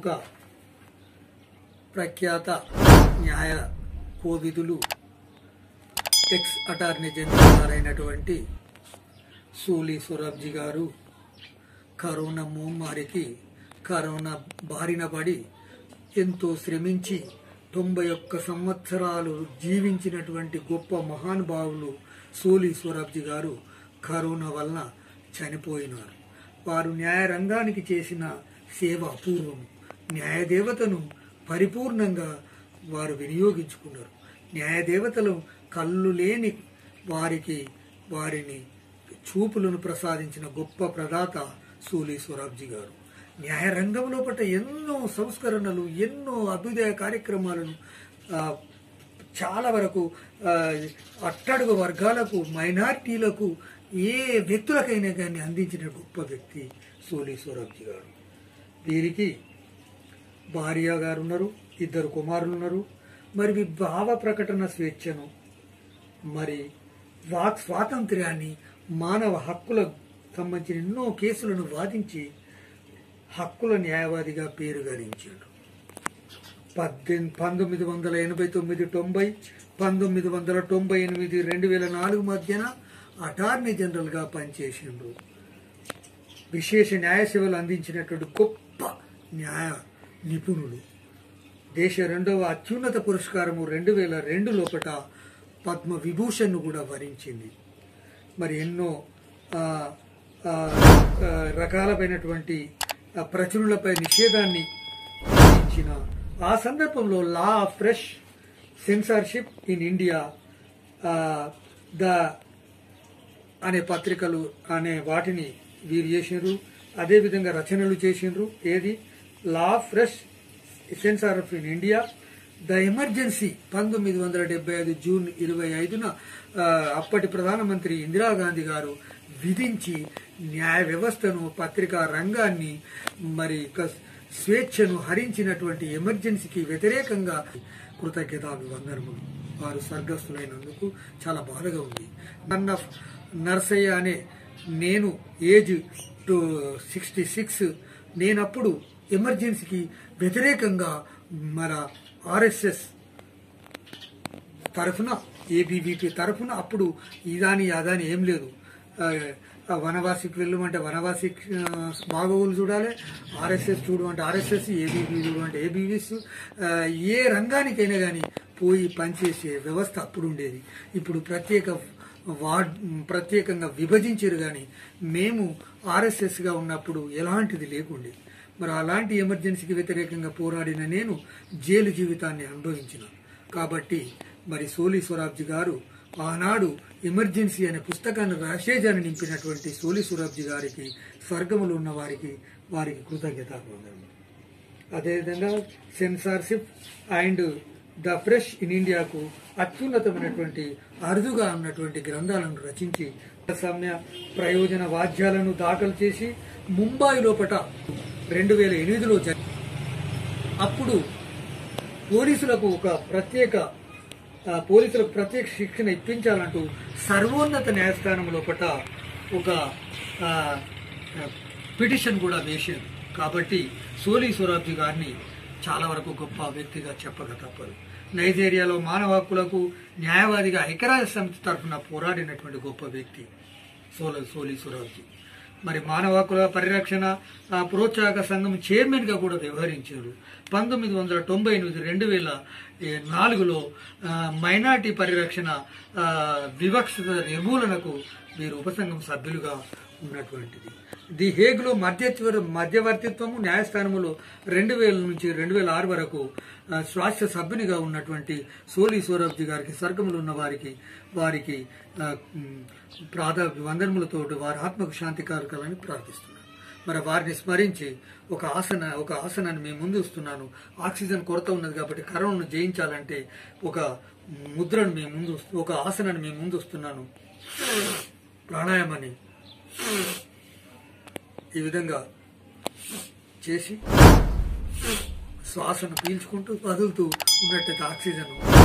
ప్రముఖ ప్రఖ్యాత న్యాయ కోవిదులు ఎక్స్ అటార్నీ జనరల్ గారైనటువంటి సూలి సొరాబ్జీ గారు కరోనా మహమ్మారికి కరోనా బారిన పడి ఎంతో శ్రమించి తొంభై ఒక్క సంవత్సరాలు జీవించినటువంటి గొప్ప మహానుభావులు సోలి సోరాబ్జీ గారు కరోనా వలన చనిపోయినారు వారు న్యాయ రంగానికి చేసిన సేవ అపూర్వం న్యాయదేవతను పరిపూర్ణంగా వారు వినియోగించుకున్నారు న్యాయదేవతలు కళ్ళు లేని వారికి వారిని చూపులను ప్రసాదించిన గొప్ప ప్రదాత సూలి సోరాబ్జీ గారు న్యాయ రంగంలో పట్ల ఎన్నో సంస్కరణలు ఎన్నో అభ్యుదయ కార్యక్రమాలను ఆ, చాలా వరకు ఆ, అట్టడుగు వర్గాలకు మైనార్టీలకు ఏ వ్యక్తులకైనా కానీ అందించిన గొప్ప వ్యక్తి సోలి సోరాబ్జీ గారు వీరికి భార్య గారు ఉన్నారు ఇద్దరు కుమారులు ఉన్నారు మరి వీ భావ ప్రకటన స్వేచ్ఛను మరి వాక్ స్వాతంత్ర్యాన్ని మానవ హక్కులకు సంబంధించిన ఎన్నో కేసులను వాదించి హక్కుల న్యాయవాదిగా పేరు గడించాడు పద్దెనిమిది పంతొమ్మిది వందల ఎనభై తొమ్మిది తొంభై పంతొమ్మిది వందల తొంభై ఎనిమిది రెండు వేల నాలుగు మధ్యన అటార్నీ జనరల్గా పనిచేసిండ్రు విశేష న్యాయ సేవలు అందించినటువంటి గొప్ప న్యాయ నిపుణులు దేశ రెండవ అత్యున్నత పురస్కారము రెండు వేల రెండు లోపట పద్మ విభూషణ్ను కూడా వరించింది మరి ఎన్నో ఆ, ఆ, ఆ, రకాలమైనటువంటి ఆ, ప్రచురణలపై నిషేధాన్ని విధించిన ఆ సందర్భంలో law of press censorship in India the అనే పత్రికలు అనే వాటిని వీరు చేసిండ్రు అదేవిధంగా రచనలు చేసిండ్రు ఏది law press censor of in India the emergency పంతొమ్మిది వందల డెబ్బై ఐదు జూన్ ఇరవై ఐదున ఆ, అప్పటి ప్రధానమంత్రి ఇందిరాగాంధీ గారు విధించి న్యాయ వ్యవస్థను పత్రికా రంగాన్ని మరి ఒక స్వేచ్ఛను హరించినటువంటి ఎమర్జెన్సీకి వ్యతిరేకంగా కృతజ్ఞతాభివందనములు వారు స్వర్గస్థులైనందుకు చాలా బాధగా ఉంది నన్ ఆఫ్ నర్సయ్య అనే నేను ఏజ్ టు సిక్స్టీ సిక్స్ నేనప్పుడు ఎమర్జెన్సీకి వ్యతిరేకంగా మన ఆర్ఎస్ఎస్ తరఫున ఏబీవీపీ తరఫున అప్పుడు ఇదాని అదాని ఏం లేదు ఆ, ఆ వనవాసికి వెళ్ళమంటే వనవాసి ఆ, బాగోగులు చూడాలి ఆర్ఎస్ఎస్ చూడమంటే ఆర్ఎస్ఎస్ ఏబీవీ చూడమంటే ఏబీవీస్ ఏ రంగానికైనా కానీ పోయి పనిచేసే వ్యవస్థ అప్పుడు ఉండేది ఇప్పుడు ప్రత్యేక వార్డ్ ప్రత్యేకంగా విభజించారు కానీ మేము ఆర్ఎస్ఎస్గా ఉన్నప్పుడు ఎలాంటిది లేకుండే మరి అలాంటి ఎమర్జెన్సీకి వ్యతిరేకంగా పోరాడిన నేను జైలు జీవితాన్ని అనుభవించిన కాబట్టి మరి సోలి సొరాబ్జీ గారు ఆనాడు ఎమర్జెన్సీ అనే పుస్తకాన్ని రాసేజాన్ని నింపినటువంటి సోలి సొరాబ్జీ గారికి స్వర్గములో ఉన్న వారికి వారికి కృతజ్ఞత అదేవిధంగా censorship and the press in ఇండియాకు అత్యున్నతమైనటువంటి అరుదుగా ఉన్నటువంటి గ్రంథాలను రచించి సమ్య ప్రయోజన వాద్యాలను దాఖలు చేసి ముంబై లోపట రెండు వేల ఎనిమిదిలో జరిగి అప్పుడు పోలీసులకు ఒక ప్రత్యేక ఆ, పోలీసులకు ప్రత్యేక శిక్షణ ఇప్పించాలంటూ సర్వోన్నత న్యాయస్థానం లోపట ఒక ఆ, ఆ, పిటిషన్ కూడా వేశారు కాబట్టి సోలీ సోరాబ్జీ గారిని చాలా వరకు గొప్ప వ్యక్తిగా చెప్పక తప్పదు నైజీరియాలో మానవ హక్కులకు న్యాయవాదిగా ఐక్యరాజ్య సమితి తరఫున పోరాడినటువంటి గొప్ప వ్యక్తి సోల సోలీ సోరాబ్జీ మరి మానవ హక్కుల పరిరక్షణ ఆ, ప్రోత్సాహక సంఘం చైర్మన్ గా కూడా వ్యవహరించారు పంతొమ్మిది వందల తొంభై ఎనిమిది రెండు వేల ఏ, నాలుగులో ఆ, మైనార్టీ పరిరక్షణ ఆ, వివక్షత నిర్మూలనకు వీరు ఉపసంఘం సభ్యులుగా ఉన్నటువంటిది ది హేగ్లో మధ్యత్వ మధ్యవర్తిత్వము న్యాయస్థానములో రెండు వేల నుంచి రెండు వేల ఆరు వరకు ఆ, స్వాస్థ్య సభ్యునిగా ఉన్నటువంటి సోలి సోరబ్జీ గారికి స్వర్గములు ఉన్న వారికి వారికి ఆ, ఉమ్, ప్రాధ వందనములతో వారి ఆత్మకు శాంతి కలగాలని ప్రార్థిస్తున్నాను మరి వారిని స్మరించి ఒక ఆసన ఒక ఆసనాన్ని మేము ముందు ఇస్తున్నాను ఆక్సిజన్ కొరత ఉన్నది కాబట్టి కరోనాను జయించాలంటే ఒక ముద్రను మేము ముందు ఒక ఆసనాన్ని మేము ముందు వస్తున్నాను ప్రాణాయామాన్ని ఈ విధంగా చేసి శ్వాసను పీల్చుకుంటూ వదులుతూ ఉన్నట్టయితే ఆక్సిజన్